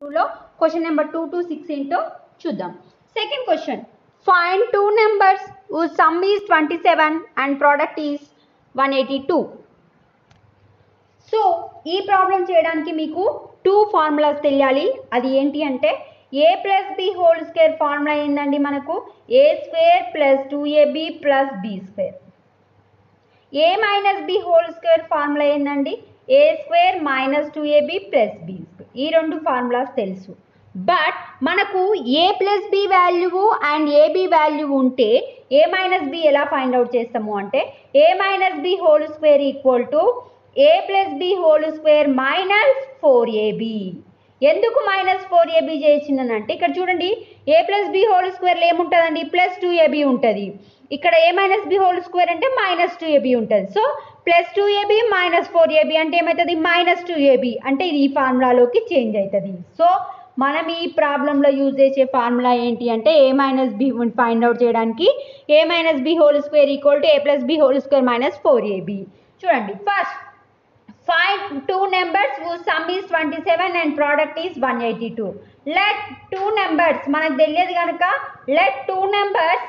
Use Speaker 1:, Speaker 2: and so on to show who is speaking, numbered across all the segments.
Speaker 1: లో question number two to six ఏంటో చూద్దాం second question find two numbers sum is twenty seven and product is one eighty two so ఈ problem చేయడానికి మీకు two formulas తెలియాలి అది ఏంటి అంటే a plus b whole square formula ఏందండి మనకు a square plus two ab plus b square a minus b whole square formula ఏందండి a square minus two ab plus b square ఈ రెండు ఫార్ములాస్ తెలుసు బట్ మనకు a plus b value and ab value ఉంటే a minus b ఎలా find out చేస్తాము అంటే a minus b whole square equal to a plus b whole square minus four ab ఎందుకు minus four ab చేసిందనంటే ఇక్కడ చూడండి a plus b whole స్క్వేర్లో ఏముంటుందండి ప్లస్ టూ ఏబీ ఉంటుంది ఇక్కడ a minus b whole square అంటే మైనస్ టూ ఏబీ ఉంటుంది so plus two ab minus four ab అంటే ఏమవుతుంది మైనస్ టూ ఏబీ అంటే ఇది ఈ ఫార్ములాలోకి చేంజ్ అవుతుంది సో మనం ఈ ప్రాబ్లంలో యూజ్ చేసే ఫార్ములా ఏంటి అంటే a minus b find out చేయడానికి a minus b whole square equal to a plus b whole square minus four ab చూడండి first find two numbers whose sum is 27 and product is 182 let two numbers మనకు తెలియదు కనుక let two numbers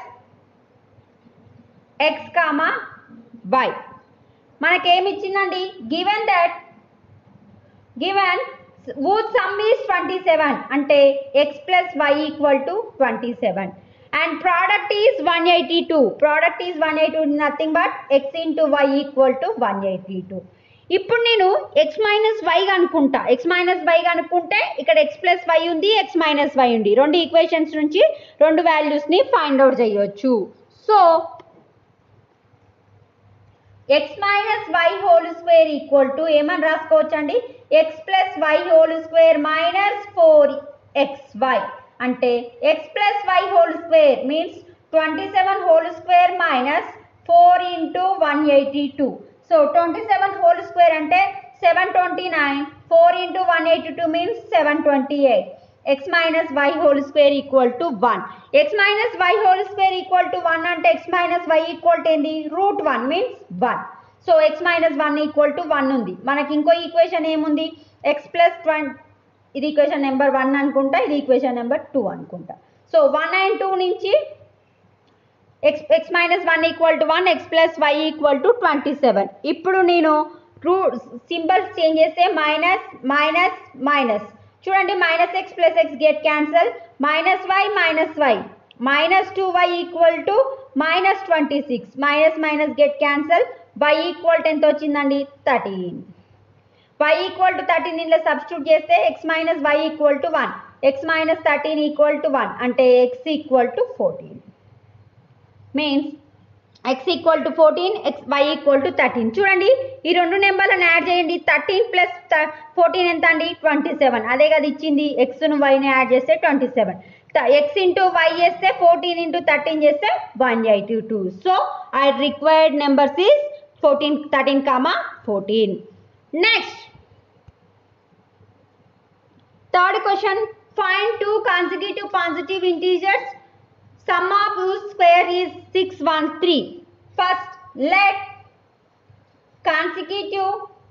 Speaker 1: x comma y మనకేమి ఇచ్చిందండి given that given whose sum is 27 అంటే x plus y equal to 27 and product is 182 product is 182 nothing but x into y equal to 182 ఇప్పుడు నేను x minus y కనుక్కుంటా x minus y కనుక్కుంటే ఇక్కడ x plus y ఉంది x minus y ఉంది రెండు equations నుంచి రెండు వాల్యూస్ని ఫైండ్ అవుట్ చేయొచ్చు so x minus y whole square equal to ఏమని రాసుకోవచ్చు అండి x plus y whole square minus four x y అంటే x plus y whole square means twenty seven whole square minus four into one eighty two so twenty seven whole square అంటే seven twenty nine four into one eighty two means seven twenty eight x minus y whole square equal to one x minus y whole square equal to one అంటే x minus y equal to ఏంది root one means one so x minus one equal to one ఉంది మనకి ఇంకో equation ఏముంది X plus ట్వం ఇది equation number one అనుకుంటా ఇది equation number two అనుకుంటా సో వన్ అండ్ టూ నుంచి x x minus one equal to one x plus y equal to twenty seven ఇప్పుడు నేను రూ సింబల్స్ చేంజ్ చేస్తే మైనస్ మైనస్ మైనస్ చూడండి minus x plus x get cancel minus y minus y minus two y equal to minus twenty six minus minus get cancel y equal to ఎంత వచ్చిందండి thirteen y equal to thirteen ఇంట్లో substitute చేస్తే x minus y equal to one x minus thirteen equal to one అంటే x equal to fourteen means x equal to fourteen x y equal to thirteen చూడండి ఈ రెండు నెంబర్లను add చేయండి thirteen plus fourteen ఎంత అండి twenty seven అదే కదా ఇచ్చింది ఎక్స్ను వైని యాడ్ చేస్తే twenty seven x into y చేస్తే ఫోర్టీన్ ఇంటూ థర్టీన్ చేస్తే one eighty two so I required numbers is fourteen thirteen comma fourteen next third question find two consecutive positive integers sum of whose square is 613 first let consecutive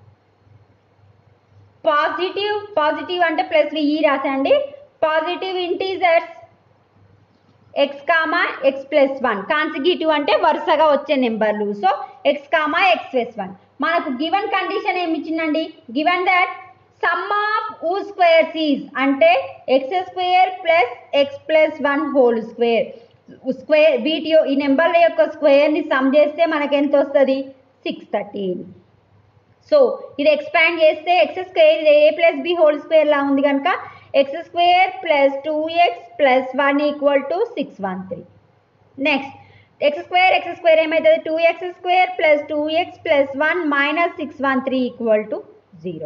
Speaker 1: positive positive అంటే plus ఈ రాసండి positive integers x comma x plus one consecutive అంటే వరుసగా వచ్చే నెంబర్లు so x comma x plus one మనకు given condition ఏమి ఇచ్చిందండి given that sum of uh squares is అంటే x square plus x plus one whole square square వీటి ఈ నెంబర్ల యొక్క స్క్వేర్ని సమ్ చేస్తే మనకి ఎంత వస్తుంది సిక్స్ థర్టీన్ సో ఇది ఎక్స్పాండ్ చేస్తే ఎక్స్ స్క్వేర్ ఇది a plus b whole square లా ఉంది కనుక x square plus two x plus one equal to six one three next x square x square ఏమవుతుంది two x square plus two x plus one minus six one three equal to zero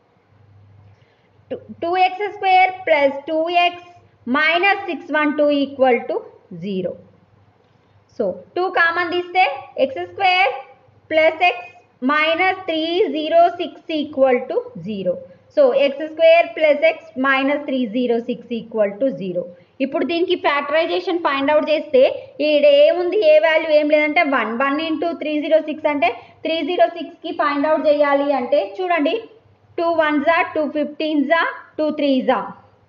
Speaker 1: two x square plus two x minus six one two equal to zero so two common తీస్తే x square plus x minus three zero six equal to zero so x square plus x minus three zero six equal to zero ఇప్పుడు దీనికి factorisation find out చేస్తే ఈడ ఏముంది ఏ value ఏం లేదంటే one one into three zero six అంటే three zero సిక్స్కి find out చేయాలి అంటే చూడండి టూ వన్ జా టూ ఫిఫ్టీన్ జా టూ త్రీ జా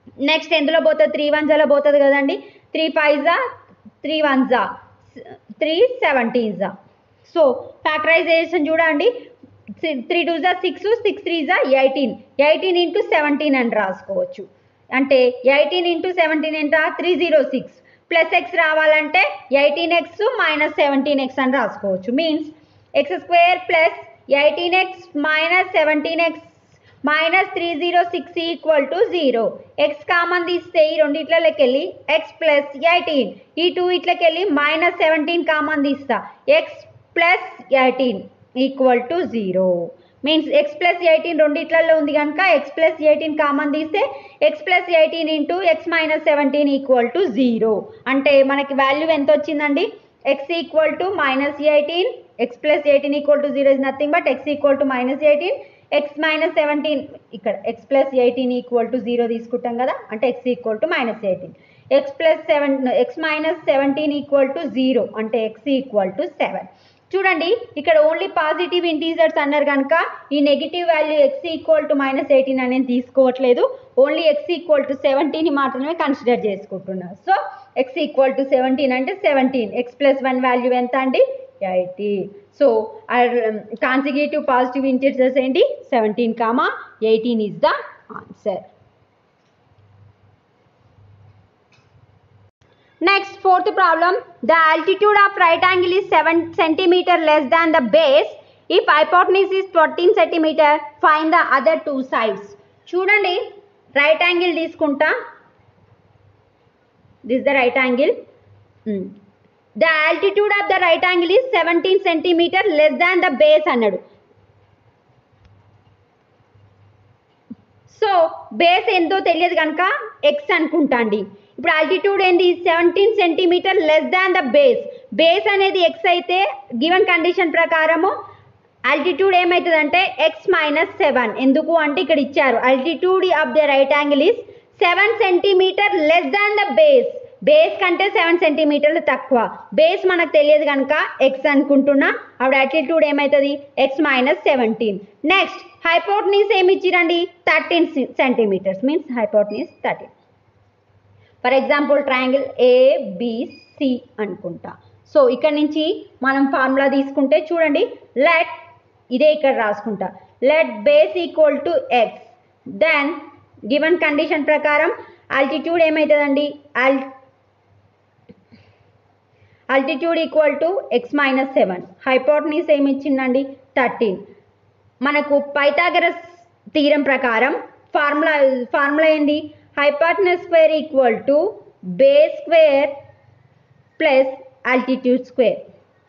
Speaker 1: నెక్స్ట్ ఎందులో పోతుంది త్రీ వన్ జాలో పోతుంది కదండి త్రీ ఫైవ్ జా త్రీ వన్ జా త్రీ సెవెంటీన్ జా సో ఫ్యాక్టరైజేషన్ చూడండి త్రీ టూ జా సిక్స్ సిక్స్ త్రీ జా ఎయిటీన్ ఎయిటీన్ ఇంటూ సెవెంటీన్ అని రాసుకోవచ్చు అంటే ఎయిటీన్ ఇంటూ సెవెంటీన్ ఎంత three zero six plus X రావాలంటే eighteen x minus seventeen x అని రాసుకోవచ్చు means x square plus eighteen x minus seventeen x minus three zero six equal to zero x common తీస్తే ఈ రెండిట్లకి వెళ్ళి x plus eighteen ఈ two ఇట్లకి వెళ్ళి మైనస్ సెవెంటీన్ కామన్ తీస్తా x plus eighteen equal to zero means x plus eighteen రెండిట్లలో ఉంది కనుక ఎక్స్ ప్లస్ ఎయిటీన్ కామన్ తీస్తే x plus eighteen into x minus seventeen equal to zero అంటే మనకి వాల్యూ ఎంత వచ్చిందండి x equal to minus eighteen x plus eighteen equal to zero is nothing but x equal to minus eighteen x minus seventeen ఇక్కడ x plus eighteen equal to zero తీసుకుంటాం కదా అంటే x equal to minus eighteen x plus seven x minus seventeen equal to zero అంటే x equal to seven చూడండి ఇక్కడ only positive integers అన్నారు కనుక ఈ negative value x equal to minus eighteen అనేది తీసుకోవట్లేదు only x equal to seventeen మాత్రమే consider చేసుకుంటున్నారు so x equal to seventeen అంటే seventeen x plus one value ఎంత అండి eighty so consecutive positive integers ఏంటి seventeen comma eighteen is the answer Next, fourth problem. The altitude of right angle is 7 centimeter less than the base. If hypotenuse is 14 centimeter, find the other two sides. చూడండి right angle తీసుకుంటా this the right angle the altitude of the right angle is seventeen centimetre less than the base అన్నాడు so base ఎంతో తెలియదు కనుక x అనుకుంటా అండి ఇప్పుడు altitude ఏంది seventeen centimetre less than the base base అనేది ఎక్స్ అయితే గివెన్ కండిషన్ ప్రకారము ఆల్టిట్యూడ్ ఏమవుతుందంటే ఎక్స్ మైనస్ సెవెన్ ఎందుకు అంటే ఇక్కడ ఇచ్చారు altitude of the right angle is seven centimetre less than the base base కంటే సెవెన్ సెంటీమీటర్లు తక్కువ బేస్ మనకు తెలియదు కనుక ఎక్స్ అనుకుంటున్నా అప్పుడు ఆల్టిట్యూడ్ ఏమవుతుంది x minus seventeen next hypotenuse ఏమి ఇచ్చిరండి thirteen centimetres means hypotenuse thirteen for example triangle ABC అనుకుంటా సో ఇక్కడ నుంచి మనం ఫార్ములా తీసుకుంటే చూడండి లెట్ ఇదే ఇక్కడ రాసుకుంటా let base equal to x then given condition ప్రకారం ఆల్టిట్యూడ్ ఏమవుతుందండి ఆల్ altitude equal to x minus seven hypotenuse ఏమి ఇచ్చిందండి థర్టీన్ మనకు పైథాగరస్ తీరం ప్రకారం ఫార్ములా ఫార్ములా ఏంటి hypotenuse square equal to base square plus altitude square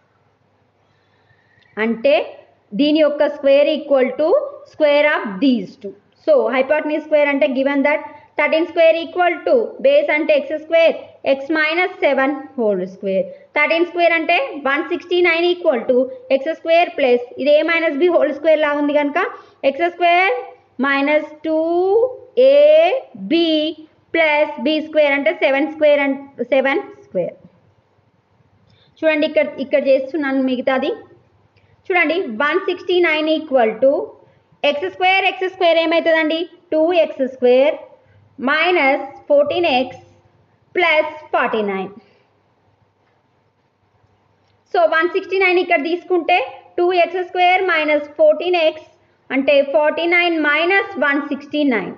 Speaker 1: అంటే దీని యొక్క square equal to square of these two so hypotenuse square అంటే given that thirteen square equal to base అంటే x square x minus seven whole square thirteen square అంటే one sixty nine equal to x square plus ఇది a minus b whole square లా ఉంది కనుక x square minus two a b plus b square అంటే seven square అంటే seven square చూడండి ఇక్కడ ఇక్కడ చేస్తున్నాను మిగతాది చూడండి one sixty nine equal to x square x square ఏమవుతుందండి two x square minus fourteen x plus forty nine so one sixty nine ఇక్కడ తీసుకుంటే two x square minus fourteen x అంటే forty nine minus one sixty nine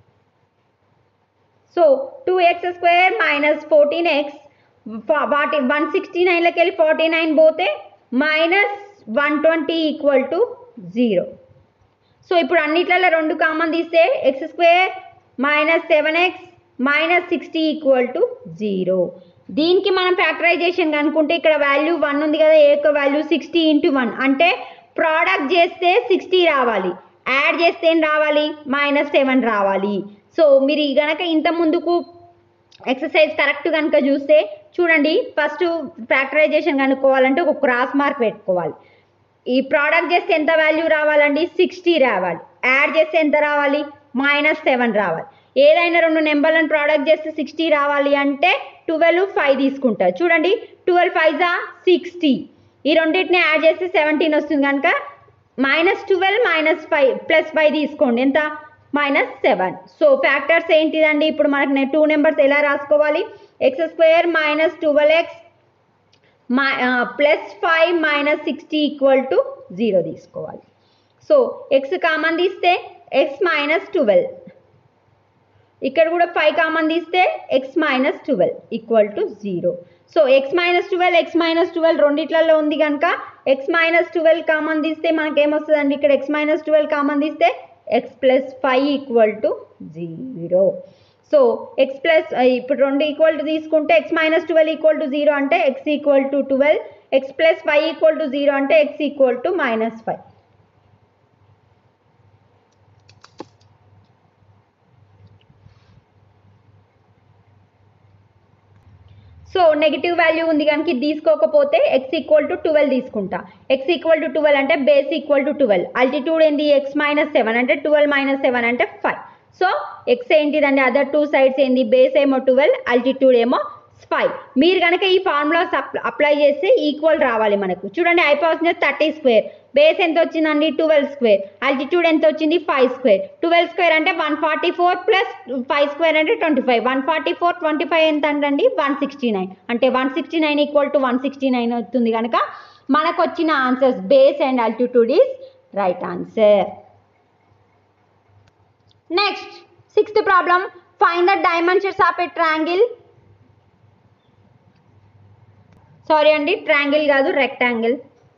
Speaker 1: so two x square minus fourteen x వాటి one sixty నైన్లోకి వెళ్ళి forty nine పోతే minus one twenty equal to zero so ఇప్పుడు అన్నిట్లలో రెండు కామన్ తీస్తే x square minus seven x minus sixty equal to zero దీనికి మనం ఫ్యాక్టరైజేషన్ కనుక్కుంటే ఇక్కడ వాల్యూ వన్ ఉంది కదా ఏ యొక్క వాల్యూ సిక్స్టీ ఇంటూ వన్ అంటే ప్రోడక్ట్ చేస్తే సిక్స్టీ రావాలి యాడ్ చేస్తే ఏం రావాలి మైనస్ సెవెన్ రావాలి సో మీరు గనక ఇంత ముందుకు ఎక్సర్సైజ్ కరెక్ట్ కనుక చూస్తే చూడండి ఫస్ట్ ఫ్యాక్టరైజేషన్ కనుక్కోవాలంటే ఒక క్రాస్ మార్క్ పెట్టుకోవాలి ఈ ప్రోడక్ట్ చేస్తే ఎంత వాల్యూ రావాలండి సిక్స్టీ రావాలి యాడ్ చేస్తే ఎంత రావాలి మైనస్ సెవెన్ రావాలి ఏదైనా రెండు నెంబర్లను ప్రోడక్ట్ చేస్తే సిక్స్టీ రావాలి అంటే ట్వెల్వ్ ఫైవ్ తీసుకుంటా చూడండి ట్వెల్వ్ ఫైవ్ జా సిక్స్టీ ఈ రెండింటిని యాడ్ చేస్తే సెవెంటీన్ వస్తుంది కనుక minus twelve minus five plus five తీసుకోండి ఎంత మైనస్ సెవెన్ సో ఫ్యాక్టర్స్ ఏంటిదండి ఇప్పుడు మనకు టూ నెంబర్స్ ఎలా రాసుకోవాలి x square minus twelve x plus five minus sixty equal to zero తీసుకోవాలి సో ఎక్స్ కామన్ తీస్తే ఎక్స్ మైనస్ ట్వెల్వ్ ఇక్కడ కూడా ఫైవ్ కామన్ తీస్తే x minus twelve equal to zero so x minus twelve x minus twelve రెండిట్లలో ఉంది కనుక X minus twelve common తీస్తే మనకి ఏమొస్తుందండి ఇక్కడ ఎక్స్ మైనస్ ట్వెల్వ్ కామన్ తీస్తే x plus five equal to zero so x plus ఇప్పుడు రెండు ఈక్వల్ టు తీసుకుంటే x minus twelve equal to zero అంటే x equal to twelve x plus five equal to zero అంటే x equal to minus five so negative value ఉంది కనుక ఇది తీసుకోకపోతే x equal to twelve తీసుకుంటా ఎక్స్ ఈక్వల్ టు ట్వెల్వ్ అంటే base equal to twelve altitude ఏంది X minus seven అంటే twelve minus seven అంటే ఫైవ్ సో ఎక్స్ ఏంటిదండి అదర్ టూ సైడ్స్ ఏంది బేస్ ఏమో ట్వెల్వ్ అల్టిట్యూడ్ ఏమో ఫైవ్ మీరు కనుక ఈ ఫార్ములాస్ అప్లై చేస్తే ఈక్వల్ రావాలి మనకు చూడండి అయిపోతుంది థర్టీ స్క్వేర్ బేస్ ఎంత వచ్చిందండి ట్వెల్వ్ స్క్వేర్ ఆల్టిట్యూడ్ ఎంత వచ్చింది ఫైవ్ స్క్వేర్ ట్వెల్వ్ స్క్వేర్ అంటే one forty four plus five square అంటే twenty five one forty four twenty five ఎంత అండి వన్ సిక్స్టీ నైన్ అంటే one sixty nine equal to one sixty nine అవుతుంది కనుక మనకు వచ్చిన answers base and altitude is right answer next sixth problem find the dimensions of a triangle sorry అండి triangle కాదు rectangle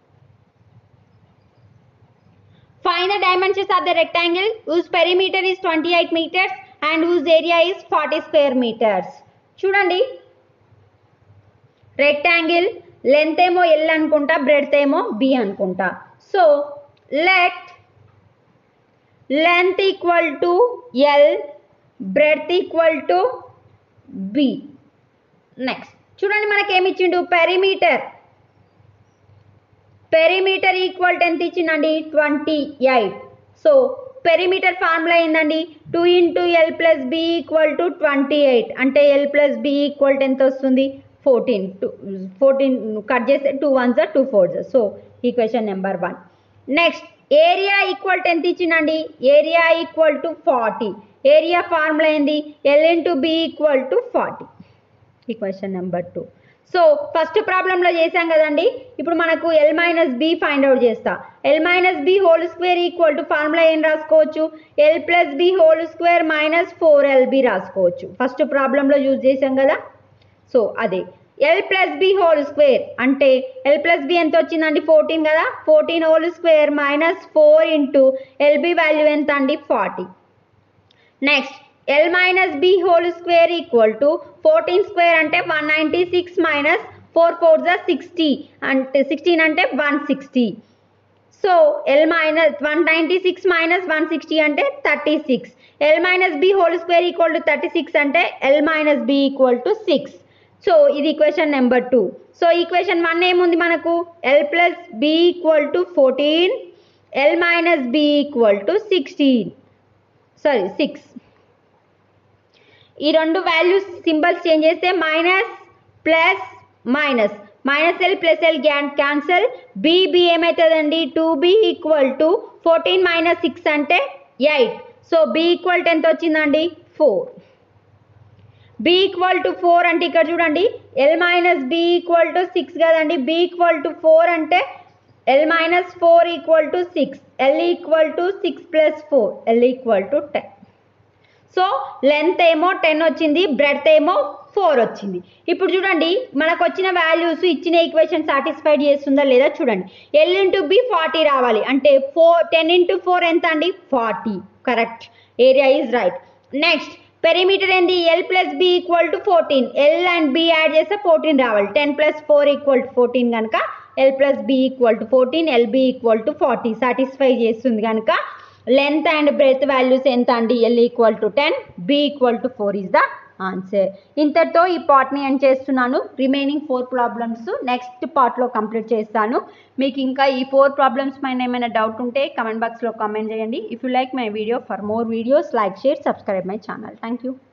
Speaker 1: find the dimensions of the rectangle whose perimeter is 28 meters and whose area is 40 square meters చూడండి rectangle length ఏమో l అనుకుంటా breadth ఏమో b అనుకుంటా so let length equal to l breadth equal to b next చూడండి మనకి ఏమి ఇచ్చిండు perimeter perimeter equal to ఎంత ఇచ్చిందండి twenty eight so perimeter formula ఏందండి two into l plus b equal to twenty eight అంటే l plus b equal to ఎంత వస్తుంది ఫోర్టీన్ టూ ఫోర్టీన్ కట్ చేస్తే two ones two fours so equation number one next area equal to ఎంత ఇచ్చిందండి area equal to forty area formula ఏంది l into b equal to forty equation number two so first ప్రాబ్లంలో చేసాం కదండి ఇప్పుడు మనకు l minus b find out చేస్తా l minus b whole square equal to formula ఏం రాసుకోవచ్చు l plus b whole square minus four l b రాసుకోవచ్చు first ప్రాబ్లంలో యూజ్ చేసాం కదా సో అదే l plus b whole square అంటే ఎల్ ప్లస్ బి ఎంత వచ్చిందండి ఫోర్టీన్ కదా fourteen whole square minus four into l b value ఎంత అండి forty next l minus b whole square equal to fourteen square అంటే one ninety six minus four four జా sixty అంటే sixteen అంటే one sixty so l minus one ninety six minus one sixty అంటే thirty six l minus b whole square equal to thirty six అంటే l minus b equal to six so ఇది equation number two so equation one ఏముంది మనకు l plus b equal to fourteen l minus b equal to sixteen sorry six ఈ రెండు values symbols change చేస్తే minus plus minus minus l plus l can cancel b ఏమవుతుందండి two b equal to fourteen minus six అంటే eight so b equal to ఎంత వచ్చిందండి four b equal to four అంటే ఇక్కడ చూడండి l minus b equal to six కదండి b equal to four అంటే l minus four equal to six l equal to six plus four l equal to ten so length ఏమో ten వచ్చింది breadth ఏమో four వచ్చింది ఇప్పుడు చూడండి మనకు వచ్చిన వాల్యూస్ ఇచ్చిన ఈక్వేషన్ సాటిస్ఫైడ్ చేస్తుందా లేదా చూడండి ఎల్ ఇంటూ బి ఫార్టీ రావాలి అంటే ఫోర్ టెన్ ఇంటూ ఫోర్ ఎంత అండి forty correct area is right next perimeter ఏంది l plus b equal to fourteen l and b add చేస్తే ఫోర్టీన్ రావాలి ten plus four equal to fourteen కనుక l plus b equal to fourteen l b equal to forty satisfy చేస్తుంది కనుక length and breadth values ఎంత అండి l equal to ten b equal to four is the answer ఇంతటితో ఈ పార్ట్ని end చేస్తున్నాను remaining four problems next పార్ట్లో complete చేస్తాను మీకు ఇంకా ఈ ఫోర్ ప్రాబ్లమ్స్ పైన ఏమైనా డౌట్ ఉంటే కమెంట్ బాక్స్లో కామెంట్ చేయండి if you like my video for more videos like share subscribe my channel thank you